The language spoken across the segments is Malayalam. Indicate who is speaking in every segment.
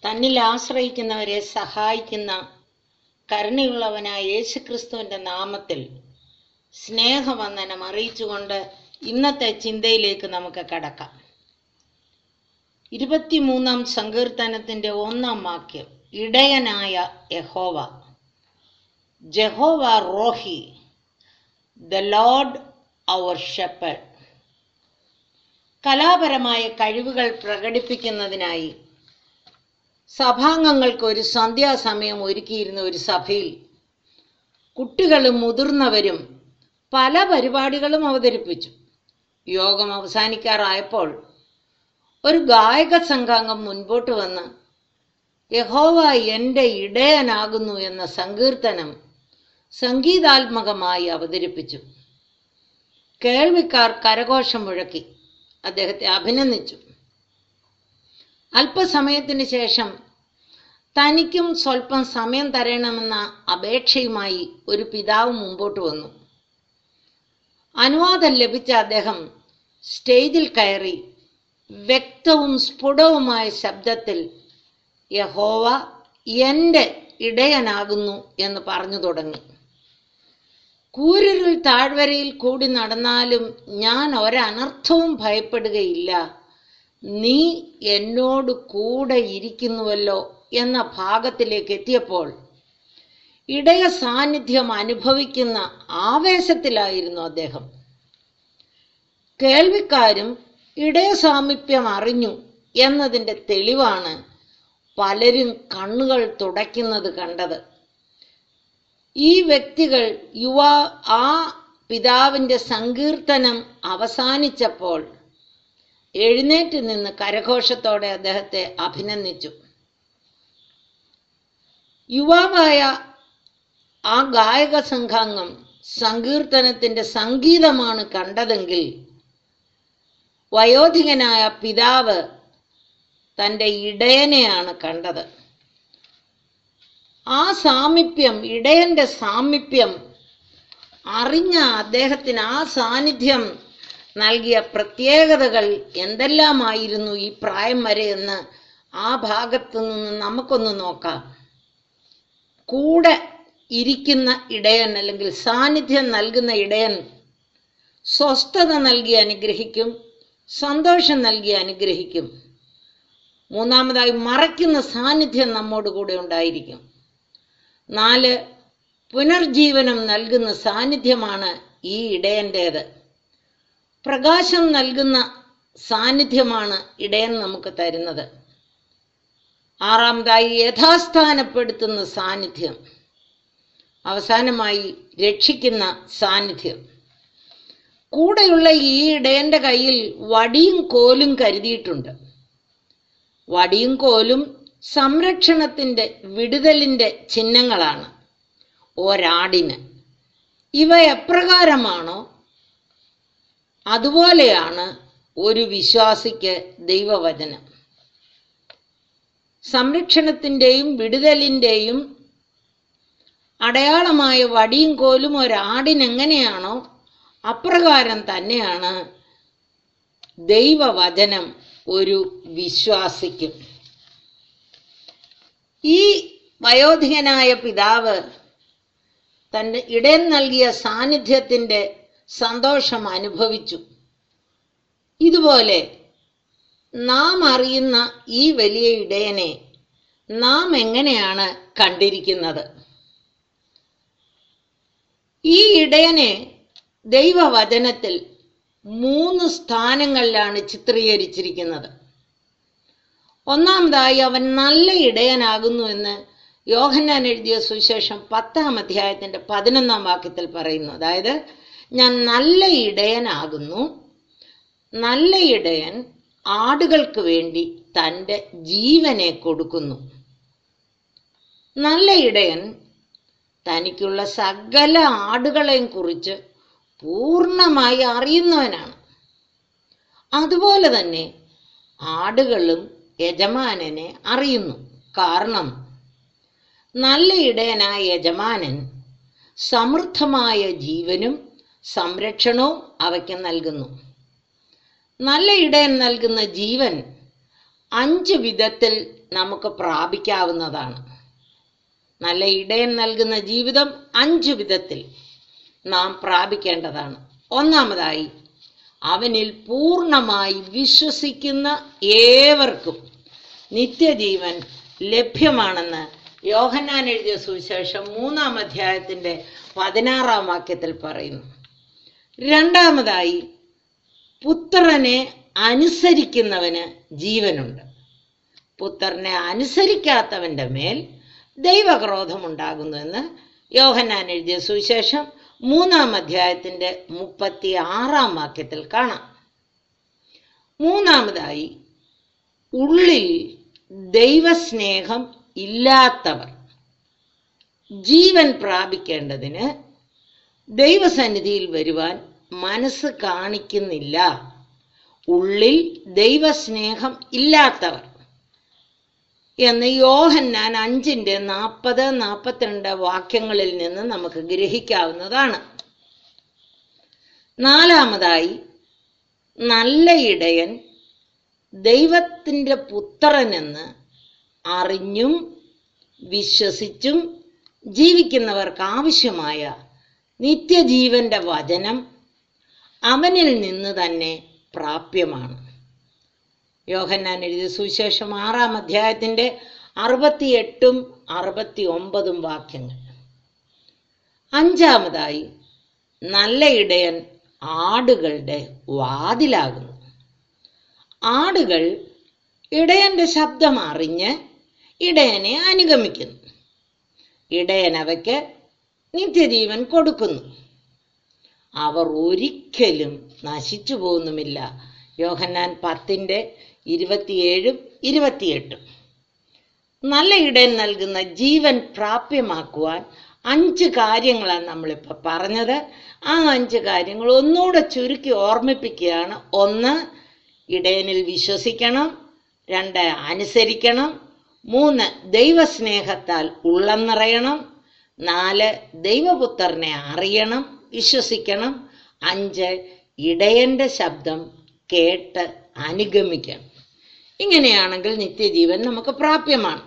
Speaker 1: തന്നിൽ ആശ്രയിക്കുന്നവരെ സഹായിക്കുന്ന കരുണയുള്ളവനായ യേശുക്രിസ്തുവിന്റെ നാമത്തിൽ സ്നേഹവന്ദനം അറിയിച്ചുകൊണ്ട് ഇന്നത്തെ ചിന്തയിലേക്ക് നമുക്ക് കടക്കാം ഇരുപത്തിമൂന്നാം സങ്കീർത്തനത്തിന്റെ ഒന്നാം വാക്യം ഇടയനായ യഹോവ Jehovah Rohi the Lord our shepherd കലാപരമായ കഴിവുകൾ പ്രകടിപ്പിക്കുന്നതിനായി സഭാംഗങ്ങൾക്ക് ഒരു സന്ധ്യാസമയം ഒരുക്കിയിരുന്ന ഒരു സഭയിൽ കുട്ടികളും മുതിർന്നവരും പല പരിപാടികളും അവതരിപ്പിച്ചു യോഗം അവസാനിക്കാറായപ്പോൾ ഒരു ഗായക സംഘാംഗം മുൻപോട്ട് വന്ന് യഹോവ എൻ്റെ ഇടയനാകുന്നു എന്ന സങ്കീർത്തനം സംഗീതാത്മകമായി അവതരിപ്പിച്ചു കേൾവിക്കാർ കരഘോഷം മുഴക്കി അദ്ദേഹത്തെ അഭിനന്ദിച്ചു അല്പസമയത്തിന് ശേഷം തനിക്കും സ്വല്പം സമയം തരണമെന്ന അപേക്ഷയുമായി ഒരു പിതാവ് മുമ്പോട്ട് വന്നു അനുവാദം ലഭിച്ച അദ്ദേഹം സ്റ്റേജിൽ കയറി വ്യക്തവും സ്ഫുടവുമായ ശബ്ദത്തിൽ യഹോവ എൻ്റെ ഇടയനാകുന്നു എന്ന് പറഞ്ഞു തുടങ്ങി കൂരിരുൾ താഴ്വരയിൽ കൂടി നടന്നാലും ഞാൻ ഒരനർത്ഥവും ഭയപ്പെടുകയില്ല നീ എന്നോട് കൂടെ ഇരിക്കുന്നുവല്ലോ എന്ന ഭാഗത്തിലേക്ക് എത്തിയപ്പോൾ ഇടയ സാന്നിധ്യം അനുഭവിക്കുന്ന ആവേശത്തിലായിരുന്നു അദ്ദേഹം കേൾവിക്കാരും ഇടയ സാമീപ്യം അറിഞ്ഞു എന്നതിൻ്റെ തെളിവാണ് പലരും കണ്ണുകൾ തുടയ്ക്കുന്നത് കണ്ടത് ഈ വ്യക്തികൾ യുവാ ആ പിതാവിൻ്റെ സങ്കീർത്തനം അവസാനിച്ചപ്പോൾ എഴുന്നേറ്റ് നിന്ന് കരഘോഷത്തോടെ അദ്ദേഹത്തെ അഭിനന്ദിച്ചു യുവാവായ ആ ഗായക സംഘാംഗം സങ്കീർത്തനത്തിന്റെ സംഗീതമാണ് കണ്ടതെങ്കിൽ വയോധികനായ പിതാവ് തൻ്റെ ഇടയനെയാണ് കണ്ടത് ആ സാമീപ്യം ഇടയന്റെ സാമീപ്യം അറിഞ്ഞ അദ്ദേഹത്തിന് ആ സാന്നിധ്യം നൽകിയ പ്രത്യേകതകൾ എന്തെല്ലാമായിരുന്നു ഈ പ്രായം വരെ എന്ന് ആ ഭാഗത്തു നിന്ന് നമുക്കൊന്ന് നോക്കാം കൂടെ ഇരിക്കുന്ന ഇടയൻ അല്ലെങ്കിൽ സാന്നിധ്യം നൽകുന്ന ഇടയൻ സ്വസ്ഥത നൽകി അനുഗ്രഹിക്കും സന്തോഷം നൽകി അനുഗ്രഹിക്കും മൂന്നാമതായി മറയ്ക്കുന്ന സാന്നിധ്യം നമ്മോട് കൂടെ ഉണ്ടായിരിക്കും നാല് പുനർജീവനം നൽകുന്ന സാന്നിധ്യമാണ് ഈ ഇടയൻ്റേത് പ്രകാശം നൽകുന്ന സാന്നിധ്യമാണ് ഇടയൻ നമുക്ക് തരുന്നത് ആറാമതായി യഥാസ്ഥാനപ്പെടുത്തുന്ന സാന്നിധ്യം അവസാനമായി രക്ഷിക്കുന്ന സാന്നിധ്യം കൂടെയുള്ള ഈ ഇടയന്റെ കയ്യിൽ വടിയും കോലും കരുതിയിട്ടുണ്ട് വടിയും കോലും സംരക്ഷണത്തിന്റെ വിടുതലിന്റെ ചിഹ്നങ്ങളാണ് ഒരാടിന് ഇവ എപ്രകാരമാണോ അതുപോലെയാണ് ഒരു വിശ്വാസിക്ക് ദൈവവചനം സംരക്ഷണത്തിൻ്റെയും വിടുതലിൻ്റെയും അടയാളമായ വടിയും കോലും ഒരാടിനെങ്ങനെയാണോ അപ്രകാരം തന്നെയാണ് ദൈവവചനം ഒരു വിശ്വാസിക്കും ഈ വയോധികനായ പിതാവ് തൻ്റെ ഇടയൻ നൽകിയ സാന്നിധ്യത്തിൻ്റെ സന്തോഷം അനുഭവിച്ചു ഇതുപോലെ നാം അറിയുന്ന ഈ വലിയ ഇടയനെ നാം എങ്ങനെയാണ് കണ്ടിരിക്കുന്നത് ഈ ഇടയനെ ദൈവവചനത്തിൽ മൂന്ന് സ്ഥാനങ്ങളിലാണ് ചിത്രീകരിച്ചിരിക്കുന്നത് ഒന്നാമതായി അവൻ നല്ല ഇടയനാകുന്നു എന്ന് യോഹന്നാൻ എഴുതിയ സുവിശേഷം പത്താം അധ്യായത്തിന്റെ പതിനൊന്നാം വാക്യത്തിൽ പറയുന്നു അതായത് ഞാൻ നല്ല ഇടയനാകുന്നു നല്ല ഇടയൻ ആടുകൾക്ക് വേണ്ടി തൻ്റെ ജീവനെ കൊടുക്കുന്നു നല്ല ഇടയൻ തനിക്കുള്ള സകല ആടുകളെയും കുറിച്ച് പൂർണ്ണമായി അറിയുന്നവനാണ് അതുപോലെ തന്നെ ആടുകളും യജമാനനെ അറിയുന്നു കാരണം നല്ല ഇടയനായ യജമാനൻ സമൃദ്ധമായ ജീവനും സംരക്ഷണവും അവയ്ക്ക് നൽകുന്നു നല്ല ഇടയൻ നൽകുന്ന ജീവൻ അഞ്ച് വിധത്തിൽ നമുക്ക് പ്രാപിക്കാവുന്നതാണ് നല്ല ഇടയൻ നൽകുന്ന ജീവിതം അഞ്ചു വിധത്തിൽ നാം പ്രാപിക്കേണ്ടതാണ് ഒന്നാമതായി അവനിൽ പൂർണ്ണമായി വിശ്വസിക്കുന്ന ഏവർക്കും നിത്യജീവൻ ലഭ്യമാണെന്ന് യോഹന്നാൻ എഴുതിയ സുവിശേഷം മൂന്നാം അധ്യായത്തിന്റെ പതിനാറാം വാക്യത്തിൽ പറയുന്നു രണ്ടാമതായി പുത്രനെ അനുസരിക്കുന്നവന് ജീവനുണ്ട് പുത്രനെ അനുസരിക്കാത്തവന്റെ മേൽ ദൈവക്രോധമുണ്ടാകുന്നുവെന്ന് യോഹന്നാൻ എഴുതിയ സുവിശേഷം മൂന്നാം അധ്യായത്തിന്റെ മുപ്പത്തി ആറാം വാക്യത്തിൽ കാണാം മൂന്നാമതായി ഉള്ളിൽ ദൈവസ്നേഹം ഇല്ലാത്തവർ ജീവൻ പ്രാപിക്കേണ്ടതിന് ദൈവസന്നിധിയിൽ വരുവാൻ മനസ്സ് കാണിക്കുന്നില്ല ഉള്ളിൽ ദൈവസ്നേഹം ഇല്ലാത്തവർ എന്ന് യോഹന്നാൻ അഞ്ചിന്റെ നാൽപ്പത് നാൽപ്പത്തിരണ്ട് വാക്യങ്ങളിൽ നിന്ന് നമുക്ക് ഗ്രഹിക്കാവുന്നതാണ് നാലാമതായി നല്ല ഇടയൻ ദൈവത്തിൻ്റെ പുത്രനെന്ന് അറിഞ്ഞും വിശ്വസിച്ചും ജീവിക്കുന്നവർക്ക് ആവശ്യമായ നിത്യജീവന്റെ വചനം അവനിൽ നിന്ന് തന്നെ പ്രാപ്യമാണ് യോഹന്നാൻ എഴുതിയ സുവിശേഷം ആറാം അധ്യായത്തിന്റെ അറുപത്തിയെട്ടും അറുപത്തി ഒമ്പതും വാക്യങ്ങൾ അഞ്ചാമതായി നല്ല ഇടയൻ ആടുകളുടെ വാതിലാകുന്നു ആടുകൾ ഇടയന്റെ ശബ്ദം അറിഞ്ഞ് ഇടയനെ അനുഗമിക്കുന്നു ഇടയൻ അവയ്ക്ക് നിത്യജീവൻ കൊടുക്കുന്നു അവർ ഒരിക്കലും നശിച്ചു പോകുന്നുമില്ല യോഹന്നാൻ പത്തിന്റെ ഇരുപത്തിയേഴും ഇരുപത്തിയെട്ടും നല്ല ഇടയൻ നൽകുന്ന ജീവൻ പ്രാപ്യമാക്കുവാൻ അഞ്ച് കാര്യങ്ങളാണ് നമ്മളിപ്പോൾ പറഞ്ഞത് ആ അഞ്ച് കാര്യങ്ങൾ ഒന്നുകൂടെ ചുരുക്കി ഓർമ്മിപ്പിക്കുകയാണ് ഒന്ന് ഇടയനിൽ വിശ്വസിക്കണം രണ്ട് അനുസരിക്കണം മൂന്ന് ദൈവസ്നേഹത്താൽ ഉള്ളം നിറയണം നാല് ദൈവപുത്രനെ അറിയണം വിശ്വസിക്കണം അഞ്ച് ഇടയന്റെ ശബ്ദം കേട്ട് അനുഗമിക്കണം ഇങ്ങനെയാണെങ്കിൽ നിത്യജീവൻ നമുക്ക് പ്രാപ്യമാണ്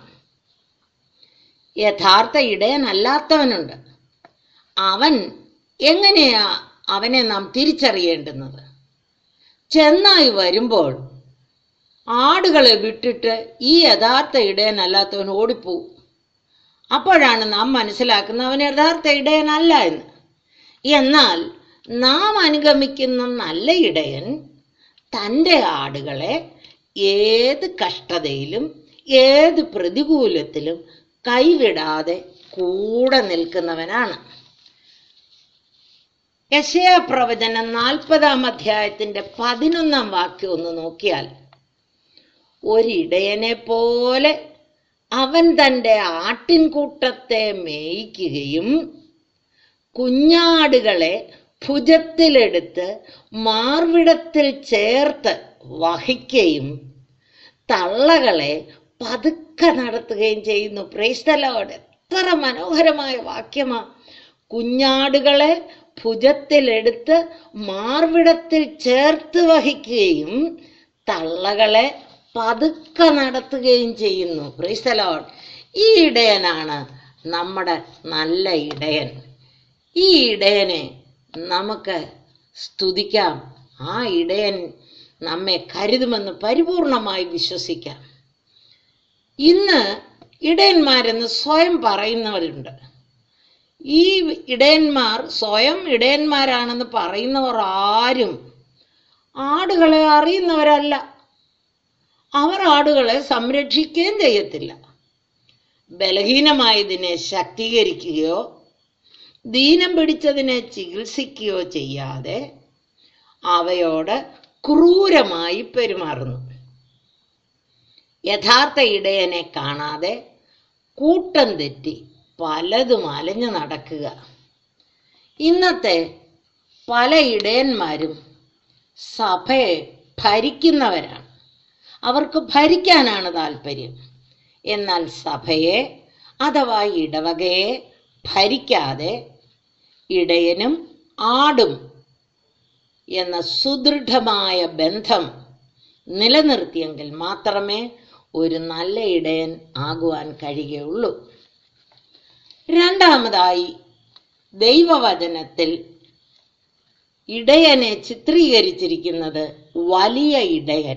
Speaker 1: യഥാർത്ഥ ഇടയനല്ലാത്തവനുണ്ട് അവൻ എങ്ങനെയാ അവനെ നാം തിരിച്ചറിയേണ്ടുന്നത് ചെന്നായി വരുമ്പോൾ ആടുകളെ വിട്ടിട്ട് ഈ യഥാർത്ഥ ഇടയനല്ലാത്തവൻ ഓടിപ്പോവും അപ്പോഴാണ് നാം മനസ്സിലാക്കുന്നത് അവൻ യഥാർത്ഥ ഇടയനല്ല എന്ന് എന്നാൽ നാം അനുഗമിക്കുന്ന നല്ല ഇടയൻ തൻ്റെ ആടുകളെ ഏത് കഷ്ടതയിലും ഏത് പ്രതികൂലത്തിലും കൈവിടാതെ കൂടെ നിൽക്കുന്നവനാണ് യശയ പ്രവചനം നാൽപ്പതാം അധ്യായത്തിന്റെ പതിനൊന്നാം വാക്യം ഒന്ന് നോക്കിയാൽ ഒരിടയനെ പോലെ അവൻ തൻ്റെ ആട്ടിൻകൂട്ടത്തെ മേയ്ക്കുകയും കുഞ്ഞാടുകളെ ഭുജത്തിലെടുത്ത് മാർവിടത്തിൽ ചേർത്ത് വഹിക്കുകയും തള്ളകളെ പതുക്കെ നടത്തുകയും ചെയ്യുന്നു പ്രൈസ്തലോട് എത്ര മനോഹരമായ വാക്യമാ കുഞ്ഞാടുകളെ ഭുജത്തിലെടുത്ത് മാർവിടത്തിൽ ചേർത്ത് വഹിക്കുകയും തള്ളകളെ പതുക്കെ നടത്തുകയും ചെയ്യുന്നു പ്രൈസ്തലോട് ഈ ഇടയനാണ് നമ്മുടെ നല്ല ഇടയൻ ഈ ഇടയനെ നമുക്ക് സ്തുതിക്കാം ആ ഇടയൻ നമ്മെ കരുതുമെന്ന് പരിപൂർണമായി വിശ്വസിക്കാം ഇന്ന് ഇടയന്മാരെന്ന് സ്വയം പറയുന്നവരുണ്ട് ഈ ഇടയന്മാർ സ്വയം ഇടയന്മാരാണെന്ന് പറയുന്നവർ ആരും ആടുകളെ അറിയുന്നവരല്ല അവർ ആടുകളെ സംരക്ഷിക്കുകയും ചെയ്യത്തില്ല ബലഹീനമായതിനെ ശക്തീകരിക്കുകയോ ദീനം പിടിച്ചതിനെ ചികിത്സിക്കുകയോ ചെയ്യാതെ അവയോട് ക്രൂരമായി പെരുമാറുന്നു യഥാർത്ഥ ഇടയനെ കാണാതെ കൂട്ടം തെറ്റി പലതും അലഞ്ഞു നടക്കുക ഇന്നത്തെ പല ഇടയന്മാരും സഭയെ ഭരിക്കുന്നവരാണ് അവർക്ക് ഭരിക്കാനാണ് താല്പര്യം എന്നാൽ സഭയെ അഥവാ ഇടവകയെ ഭരിക്കാതെ ഇടയനും ആടും എന്ന സുദൃഢമായ ബന്ധം നിലനിർത്തിയെങ്കിൽ മാത്രമേ ഒരു നല്ല ഇടയൻ ആകുവാൻ കഴിയുകയുള്ളൂ രണ്ടാമതായി ദൈവവചനത്തിൽ ഇടയനെ ചിത്രീകരിച്ചിരിക്കുന്നത് വലിയ ഇടയൻ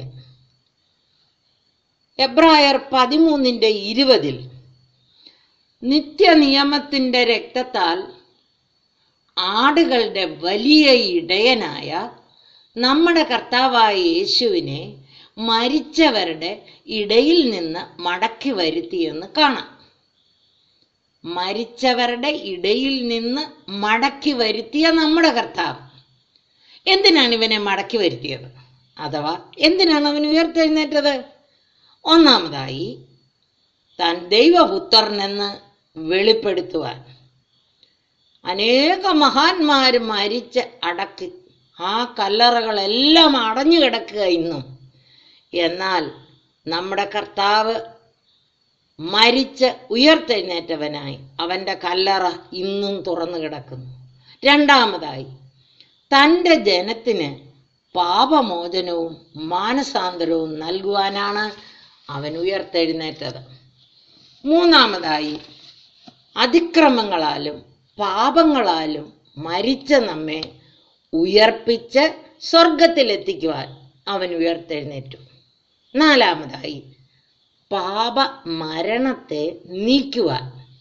Speaker 1: എബ്രായർ പതിമൂന്നിന്റെ ഇരുപതിൽ നിത്യനിയമത്തിന്റെ രക്തത്താൽ ആടുകളുടെ വലിയ ഇടയനായ നമ്മുടെ കർത്താവായ യേശുവിനെ മരിച്ചവരുടെ ഇടയിൽ നിന്ന് മടക്കി വരുത്തിയെന്ന് കാണാം മരിച്ചവരുടെ ഇടയിൽ നിന്ന് മടക്കി വരുത്തിയ നമ്മുടെ കർത്താവ് എന്തിനാണ് ഇവനെ മടക്കി വരുത്തിയത് അഥവാ എന്തിനാണ് അവൻ ഉയർത്തെഴുന്നേറ്റത് ഒന്നാമതായി താൻ ദൈവപുത്രനെന്ന് വെളിപ്പെടുത്തുവാൻ അനേക മഹാന്മാർ മരിച്ച് അടക്കി ആ കല്ലറകളെല്ലാം അടഞ്ഞു കിടക്കുക ഇന്നും എന്നാൽ നമ്മുടെ കർത്താവ് മരിച്ച് ഉയർത്തെഴുന്നേറ്റവനായി അവൻ്റെ കല്ലറ ഇന്നും തുറന്നു കിടക്കുന്നു രണ്ടാമതായി തൻ്റെ ജനത്തിന് പാപമോചനവും മാനസാന്തരവും നൽകുവാനാണ് അവൻ ഉയർത്തെഴുന്നേറ്റത് മൂന്നാമതായി അതിക്രമങ്ങളാലും പാപങ്ങളാലും മരിച്ച നമ്മെ ഉയർപ്പിച്ച് സ്വർഗത്തിലെത്തിക്കുവാൻ അവൻ ഉയർത്തെഴുന്നേറ്റു നാലാമതായി പാപ മരണത്തെ നീക്കുവാൻ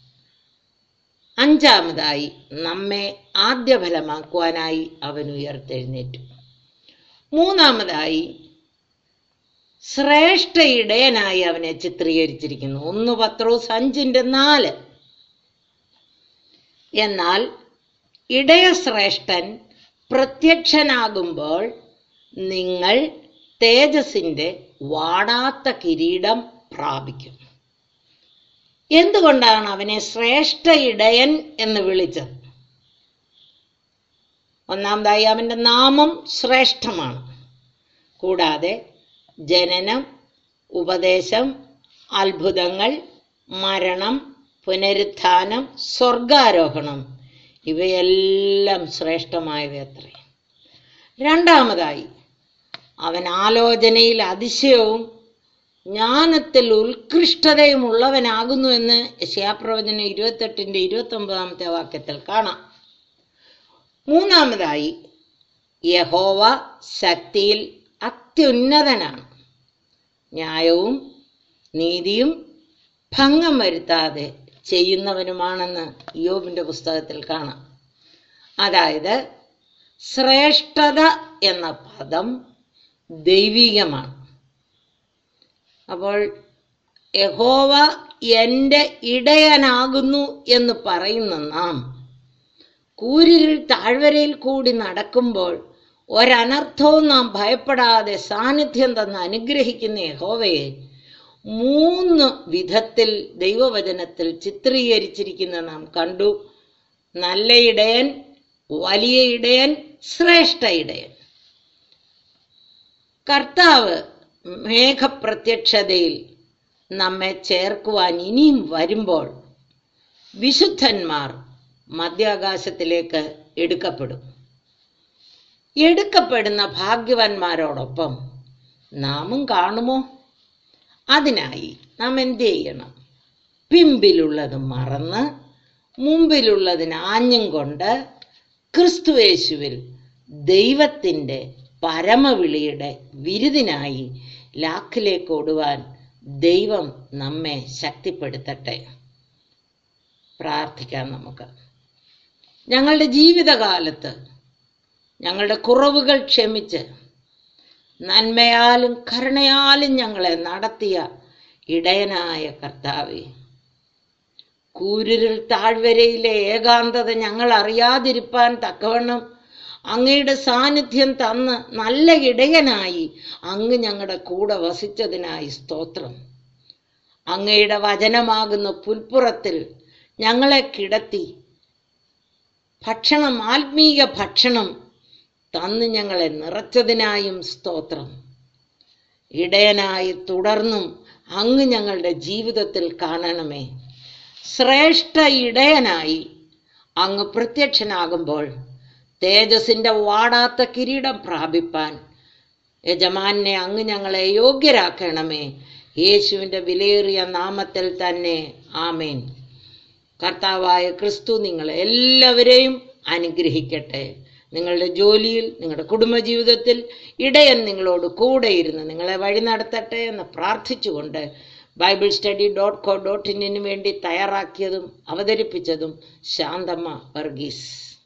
Speaker 1: അഞ്ചാമതായി നമ്മെ ആദ്യഫലമാക്കുവാനായി അവൻ ഉയർത്തെഴുന്നേറ്റു മൂന്നാമതായി ശ്രേഷ്ഠ ഇടയനായി അവനെ ചിത്രീകരിച്ചിരിക്കുന്നു ഒന്ന് പത്രോസ് അഞ്ചിന്റെ നാല് എന്നാൽ ഇടയശ്രേഷ്ഠൻ പ്രത്യക്ഷനാകുമ്പോൾ നിങ്ങൾ തേജസിന്റെ വാടാത്ത കിരീടം പ്രാപിക്കും എന്തുകൊണ്ടാണ് അവനെ ശ്രേഷ്ഠ ഇടയൻ എന്ന് വിളിച്ചത് ഒന്നാമതായി അവന്റെ നാമം ശ്രേഷ്ഠമാണ് കൂടാതെ ജനനം ഉപദേശം അത്ഭുതങ്ങൾ മരണം പുനരുത്ഥാനം സ്വർഗാരോഹണം ഇവയെല്ലാം ശ്രേഷ്ഠമായവയത്രേ രണ്ടാമതായി അവൻ ആലോചനയിൽ അതിശയവും ജ്ഞാനത്തിൽ ഉത്കൃഷ്ടതയും ഉള്ളവനാകുന്നു എന്ന് യശയാപ്രവചനം ഇരുപത്തെട്ടിന്റെ ഇരുപത്തി ഒമ്പതാമത്തെ വാക്യത്തിൽ കാണാം മൂന്നാമതായി യഹോവ ശക്തിയിൽ അത്യുന്നതനാണ് ന്യായവും നീതിയും ഭംഗം വരുത്താതെ ചെയ്യുന്നവനുമാണെന്ന് യോബിന്റെ പുസ്തകത്തിൽ കാണാം അതായത് ശ്രേഷ്ഠത എന്ന പദം ദൈവികമാണ് അപ്പോൾ യഹോവ എൻ്റെ ഇടയനാകുന്നു എന്ന് പറയുന്ന നാം കൂരിരുൾ താഴ്വരയിൽ കൂടി നടക്കുമ്പോൾ ഒരനർത്ഥവും നാം ഭയപ്പെടാതെ സാന്നിധ്യം തന്ന് അനുഗ്രഹിക്കുന്ന യഹോവയെ മൂന്ന് വിധത്തിൽ ദൈവവചനത്തിൽ ചിത്രീകരിച്ചിരിക്കുന്ന നാം കണ്ടു നല്ല ഇടയൻ വലിയ ഇടയൻ ശ്രേഷ്ഠ ഇടയൻ കർത്താവ് മേഘപ്രത്യക്ഷതയിൽ നമ്മെ ചേർക്കുവാൻ ഇനിയും വരുമ്പോൾ വിശുദ്ധന്മാർ മധ്യാകാശത്തിലേക്ക് എടുക്കപ്പെടും എടുക്കപ്പെടുന്ന ഭാഗ്യവാന്മാരോടൊപ്പം നാമും കാണുമോ അതിനായി നാം എന്ത് ചെയ്യണം പിമ്പിലുള്ളത് മറന്ന് മുമ്പിലുള്ളതിന് ആഞ്ഞും കൊണ്ട് ക്രിസ്തുവേശുവിൽ ദൈവത്തിൻ്റെ പരമവിളിയുടെ വിരുദിനായി ലാക്കിലേക്ക് ഓടുവാൻ ദൈവം നമ്മെ ശക്തിപ്പെടുത്തട്ടെ പ്രാർത്ഥിക്കാം നമുക്ക് ഞങ്ങളുടെ ജീവിതകാലത്ത് ഞങ്ങളുടെ കുറവുകൾ ക്ഷമിച്ച് നന്മയാലും കരുണയാലും ഞങ്ങളെ നടത്തിയ ഇടയനായ കർത്താവെ കൂരിരുൾ താഴ്വരയിലെ ഏകാന്തത ഞങ്ങൾ അറിയാതിരിപ്പാൻ തക്കവണ്ണം അങ്ങയുടെ സാന്നിധ്യം തന്ന് നല്ല ഇടയനായി അങ്ങ് ഞങ്ങളുടെ കൂടെ വസിച്ചതിനായി സ്തോത്രം അങ്ങയുടെ വചനമാകുന്ന പുൽപ്പുറത്തിൽ ഞങ്ങളെ കിടത്തി ഭക്ഷണം ആത്മീയ ഭക്ഷണം തന്ന് ഞങ്ങളെ നിറച്ചതിനായും സ്തോത്രം ഇടയനായി തുടർന്നും അങ്ങ് ഞങ്ങളുടെ ജീവിതത്തിൽ കാണണമേ ശ്രേഷ്ഠ ഇടയനായി അങ്ങ് പ്രത്യക്ഷനാകുമ്പോൾ തേജസിന്റെ വാടാത്ത കിരീടം പ്രാപിപ്പാൻ യജമാനെ അങ്ങ് ഞങ്ങളെ യോഗ്യരാക്കണമേ യേശുവിൻ്റെ വിലയേറിയ നാമത്തിൽ തന്നെ ആമേൻ കർത്താവായ ക്രിസ്തു നിങ്ങളെ എല്ലാവരെയും അനുഗ്രഹിക്കട്ടെ നിങ്ങളുടെ ജോലിയിൽ നിങ്ങളുടെ കുടുംബജീവിതത്തിൽ ഇടയൻ നിങ്ങളോട് കൂടെ ഇരുന്ന് നിങ്ങളെ വഴി നടത്തട്ടെ എന്ന് പ്രാർത്ഥിച്ചുകൊണ്ട് Bible study dot co dot ഇന്നിന് വേണ്ടി തയ്യാറാക്കിയതും അവതരിപ്പിച്ചതും ശാന്തമ്മ വർഗീസ്